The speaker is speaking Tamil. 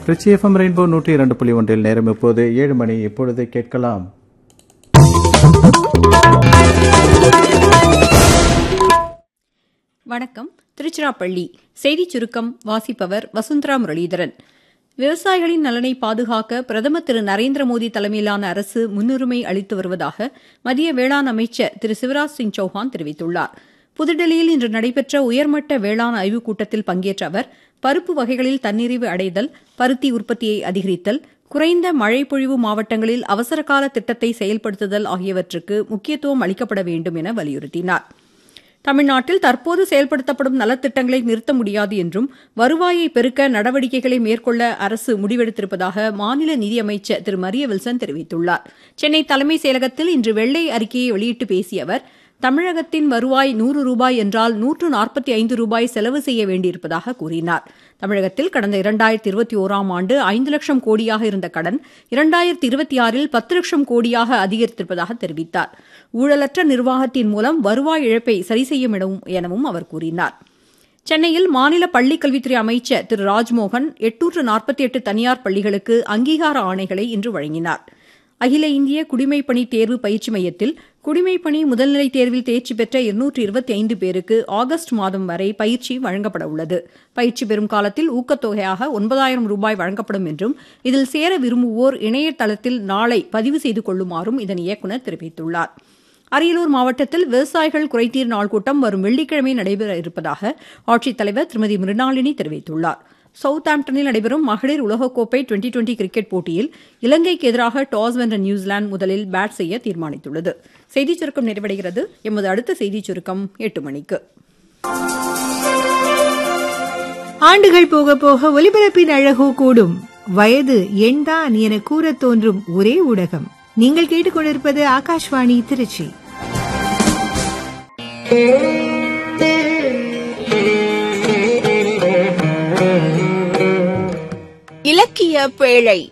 ரிச்சி எஃப்எம் ரெயின்போ நூற்றி இரண்டு புள்ளி ஒன்றில் நேரம் இப்போது ஏழு மணி இப்பொழுது கேட்கலாம் வணக்கம் திருச்சிராப்பள்ளி செய்திச் சுருக்கம் வாசிப்பவர் வசுந்தரா முரளிதரன் விவசாயிகளின் நலனை பாதுகாக்க பிரதமர் திரு நரேந்திர மோடி தலைமையிலான அரசு முன்னுரிமை அளித்து வருவதாக மத்திய வேளாண் அமைச்சர் திரு சிவராஜ் சிங் சௌஹான் தெரிவித்துள்ளார் புதுடெல்லியில் இன்று நடைபெற்ற உயர்மட்ட வேளாண் ஆய்வுக் கூட்டத்தில் பங்கேற்ற அவர் பருப்பு வகைகளில் தன்னிறைவு அடைதல் பருத்தி உற்பத்தியை அதிகரித்தல் குறைந்த மழைப்பொழிவு மாவட்டங்களில் அவசரகால திட்டத்தை செயல்படுத்துதல் ஆகியவற்றுக்கு முக்கியத்துவம் அளிக்கப்பட வேண்டும் என வலியுறுத்தினார் தமிழ்நாட்டில் தற்போது செயல்படுத்தப்படும் நலத்திட்டங்களை நிறுத்த முடியாது என்றும் வருவாயை பெருக்க நடவடிக்கைகளை மேற்கொள்ள அரசு முடிவெடுத்திருப்பதாக மாநில நிதியமைச்சர் திரு மரிய வில்சன் தெரிவித்துள்ளார் சென்னை தலைமைச் செயலகத்தில் இன்று வெள்ளை அறிக்கையை வெளியிட்டு பேசிய அவர் தமிழகத்தின் வருவாய் நூறு ரூபாய் என்றால் நூற்று நாற்பத்தி ஐந்து ரூபாய் செலவு செய்ய வேண்டியிருப்பதாக கூறினார் தமிழகத்தில் கடந்த இரண்டாயிரத்தி இருபத்தி ஓராம் ஆண்டு ஐந்து லட்சம் கோடியாக இருந்த கடன் இரண்டாயிரத்தி இருபத்தி ஆறில் பத்து லட்சம் கோடியாக அதிகரித்திருப்பதாக தெரிவித்தார் ஊழலற்ற நிர்வாகத்தின் மூலம் வருவாய் இழப்பை சரி செய்யும் எனவும் அவர் கூறினார் சென்னையில் மாநில பள்ளிக்கல்வித்துறை அமைச்சர் திரு ராஜ்மோகன் எட்டூற்று நாற்பத்தி எட்டு தனியார் பள்ளிகளுக்கு அங்கீகார ஆணைகளை இன்று வழங்கினார் அகில இந்திய குடிமைப்பணி தேர்வு பயிற்சி மையத்தில் குடிமைப்பணி முதல்நிலை தேர்வில் தேர்ச்சி பெற்ற இருநூற்று இருபத்தி ஐந்து பேருக்கு ஆகஸ்ட் மாதம் வரை பயிற்சி வழங்கப்பட உள்ளது பயிற்சி பெறும் காலத்தில் ஊக்கத்தொகையாக ஒன்பதாயிரம் ரூபாய் வழங்கப்படும் என்றும் இதில் சேர விரும்புவோர் இணையதளத்தில் நாளை பதிவு செய்து கொள்ளுமாறும் இதன் இயக்குநர் தெரிவித்துள்ளார் அரியலூர் மாவட்டத்தில் விவசாயிகள் குறைதீர் நாள் கூட்டம் வரும் வெள்ளிக்கிழமை நடைபெற இருப்பதாக ஆட்சித்தலைவர் திருமதி மிருணாளினி தெரிவித்துள்ளார் சவுத் ஆம்டனில் நடைபெறும் மகளிர் உலகக்கோப்பை டுவெண்டி டுவெண்டி கிரிக்கெட் போட்டியில் இலங்கைக்கு எதிராக டாஸ் வென்ற நியூசிலாந்து முதலில் பேட் செய்ய தீர்மானித்துள்ளது செய்திச் சுருக்கம் நிறைவடைகிறது எமது அடுத்த செய்திச் சுருக்கம் எட்டு மணிக்கு ஆண்டுகள் போக போக ஒலிபரப்பின் அழகோ கூடும் வயது எண்தான் என கூறத் தோன்றும் ஒரே ஊடகம் நீங்கள் கேட்டுக்கொண்டிருப்பது ஆகாஷ்வாணி திருச்சி இலக்கிய பேழை